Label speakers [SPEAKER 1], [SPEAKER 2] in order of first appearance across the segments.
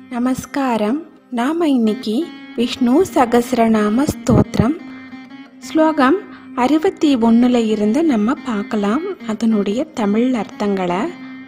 [SPEAKER 1] நமஸ்காரம் நாம் இன்னைக்கு விஷ்ணு சகஸ்ரநாம ஸ்தோத்திரம் ஸ்லோகம் அறுபத்தி ஒன்றில் இருந்து நம்ம பார்க்கலாம் அதனுடைய தமிழ் அர்த்தங்களை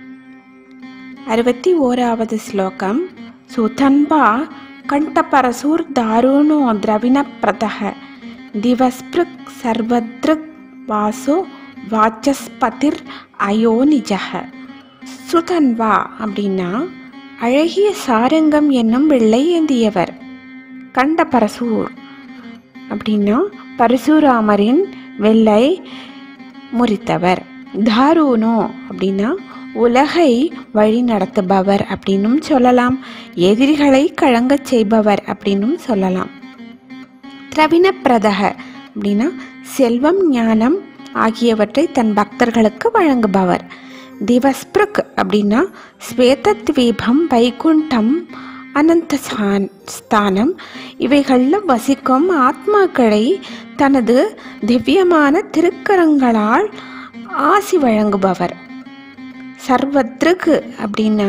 [SPEAKER 1] அறுபத்தி ஓராவது ஸ்லோகம் சுதன்பா கண்டபரசூர் தாருணோ திரவிண பிரதக திவஸ்பிருக் சர்வத்ருக் வாசோ வாச்சஸ்பதிர் அயோனிஜக சுதன்வா அப்படின்னா அழகிய சாரங்கம் என்னும் வெள்ளை ஏந்தியவர் கண்ட பரசூர் அப்படின்னா பரசுராமரின் வெள்ளை முறித்தவர் தாருனோ அப்படின்னா உலகை வழி நடத்துபவர் அப்படின்னும் சொல்லலாம் எதிரிகளை கழங்கச் செய்பவர் அப்படின்னும் சொல்லலாம் திரவிண பிரதக அப்படின்னா செல்வம் ஞானம் ஆகியவற்றை தன் பக்தர்களுக்கு வழங்குபவர் திவஸ்பிருக் அப்படின்னா ஸ்வேதத்வீபம் வைகுண்டம் அனந்த ஸ்தான்- ஸ்தானம் இவைகளில் வசிக்கும் ஆத்மாக்களை தனது திவ்யமான திருக்கரங்களால் ஆசி வழங்குபவர் சர்வத்ருக்கு அப்படின்னா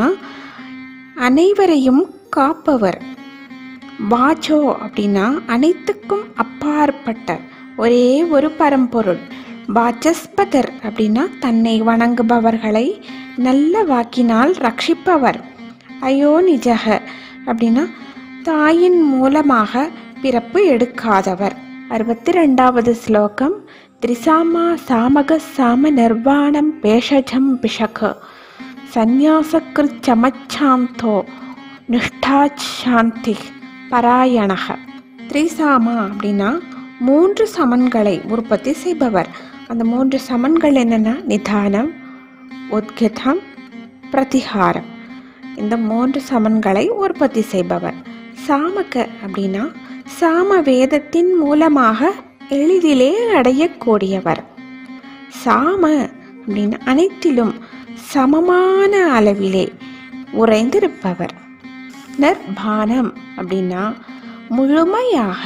[SPEAKER 1] அனைவரையும் காப்பவர் வாச்சோ அப்படின்னா அனைத்துக்கும் அப்பாற்பட்ட ஒரே ஒரு பரம்பொருள் வாச்சஸ்பதர் அப்படின்னா தன்னை வணங்குபவர்களை நல்ல வாக்கினால் ரட்சிப்பவர் ஐயோ நிஜக அப்படின்னா தாயின் மூலமாக பிறப்பு எடுக்காதவர் அறுபத்தி ரெண்டாவது ஸ்லோகம் திரிசாமா சாமக சாம நிர்வாணம் பேஷஜம் பிஷக சந்நியாசகிருத் சமச்சாந்தோ நிஷ்டாசாந்தி பராயணக திரிசாமா அப்படின்னா மூன்று சமன்களை உற்பத்தி செய்பவர் அந்த மூன்று சமன்கள் என்னென்னா நிதானம் உத்கிதம் பிரதிகாரம் இந்த மூன்று சமன்களை உற்பத்தி செய்பவர் சாமக அப்படின்னா சாம வேதத்தின் மூலமாக எளிதிலே அடையக்கூடியவர் சாம அப்படின்னு அனைத்திலும் சமமான அளவிலே உறைந்திருப்பவர் நிர்பானம் அப்படின்னா முழுமையாக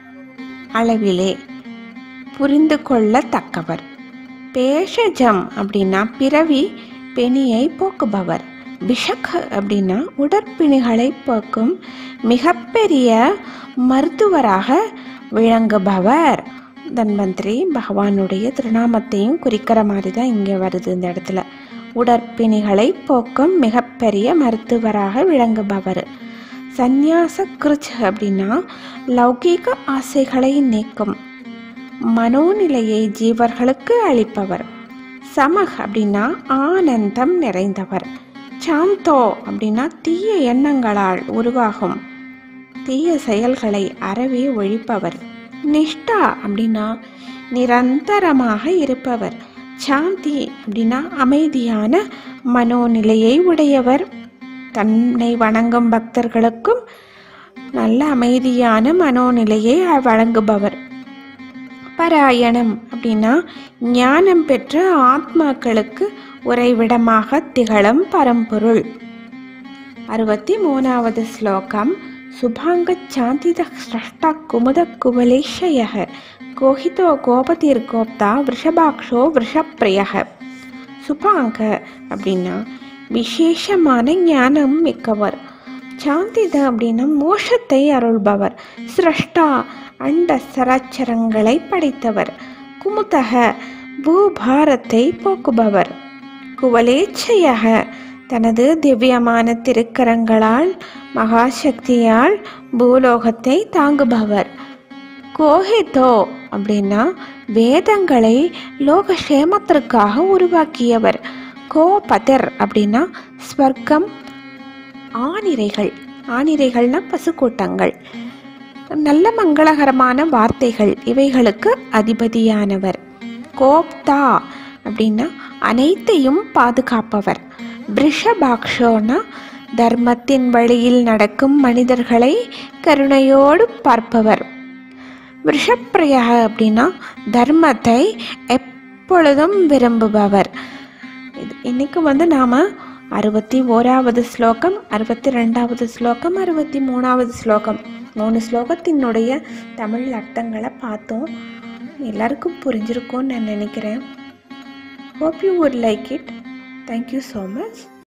[SPEAKER 1] அளவிலே புரிந்து கொள்ளத்தக்கவர் பேஷஜம் அப்படின்னா பிறவி பெணியை போக்குபவர் பிஷக் அப்படின்னா உடற்பிணிகளை போக்கும் மிகப்பெரிய மருத்துவராக விளங்குபவர் தன்வந்திரி பகவானுடைய திருநாமத்தையும் குறிக்கிற மாதிரி தான் இங்கே வருது இந்த இடத்துல உடற்பிணிகளை போக்கும் மிகப்பெரிய மருத்துவராக விளங்குபவர் சந்நியாச கிருச் அப்படின்னா லௌகீக ஆசைகளை நீக்கும் மனோநிலையை ஜீவர்களுக்கு அளிப்பவர் சமக் அப்படின்னா ஆனந்தம் நிறைந்தவர் சாந்தோ அப்படின்னா தீய எண்ணங்களால் உருவாகும் தீய செயல்களை அறவே ஒழிப்பவர் நிஷ்டா அப்படின்னா நிரந்தரமாக இருப்பவர் சாந்தி அப்படின்னா அமைதியான மனோநிலையை உடையவர் தன்னை வணங்கும் பக்தர்களுக்கும் நல்ல அமைதியான மனோநிலையை வழங்குபவர் பராயணம் அப்படின்னா ஞானம் பெற்ற ஆத்மாக்களுக்கு உறைவிடமாக திகழும் பரம்பொருள் அறுபத்தி மூணாவது ஸ்லோகம் சுபாங்க சாந்தித ஸ்ரஷ்ட குமுத குவலேஷய கோஹிதோ கோபதிர் கோப்தா விஷபாக்ஷோ விஷப்பிரியக சுபாங்க அப்படின்னா விசேஷமான ஞானம் மிக்கவர் சாந்தித அப்படின்னா மோஷத்தை அருள்பவர் சிரஷ்டா அண்ட சராச்சரங்களை படைத்தவர் குமுதக பூபாரத்தை போக்குபவர் குவலேச்சையக தனது திவ்யமான திருக்கரங்களால் மகாசக்தியால் பூலோகத்தை தாங்குபவர் கோஹிதோ அப்படின்னா வேதங்களை லோகக்ஷேமத்திற்காக உருவாக்கியவர் கோபதர் அப்படின்னா ஸ்வர்க்கம் ஆனிரைகள் ஆனிரைகள்னா பசுக்கூட்டங்கள் நல்ல மங்களகரமான வார்த்தைகள் இவைகளுக்கு அதிபதியானவர் கோப்தா அப்படின்னா அனைத்தையும் பாதுகாப்பவர் பிரிஷபாக்ஷோனா தர்மத்தின் வழியில் நடக்கும் மனிதர்களை கருணையோடு பார்ப்பவர் விஷப்பிரியா அப்படின்னா தர்மத்தை எப்பொழுதும் விரும்புபவர் இது இன்னைக்கு வந்து நாம் அறுபத்தி ஓராவது ஸ்லோகம் அறுபத்தி ரெண்டாவது ஸ்லோகம் அறுபத்தி மூணாவது ஸ்லோகம் மூணு ஸ்லோகத்தினுடைய தமிழ் அர்த்தங்களை பார்த்தோம் எல்லாருக்கும் புரிஞ்சிருக்கும்னு நான் நினைக்கிறேன் hope you would like it thank you so much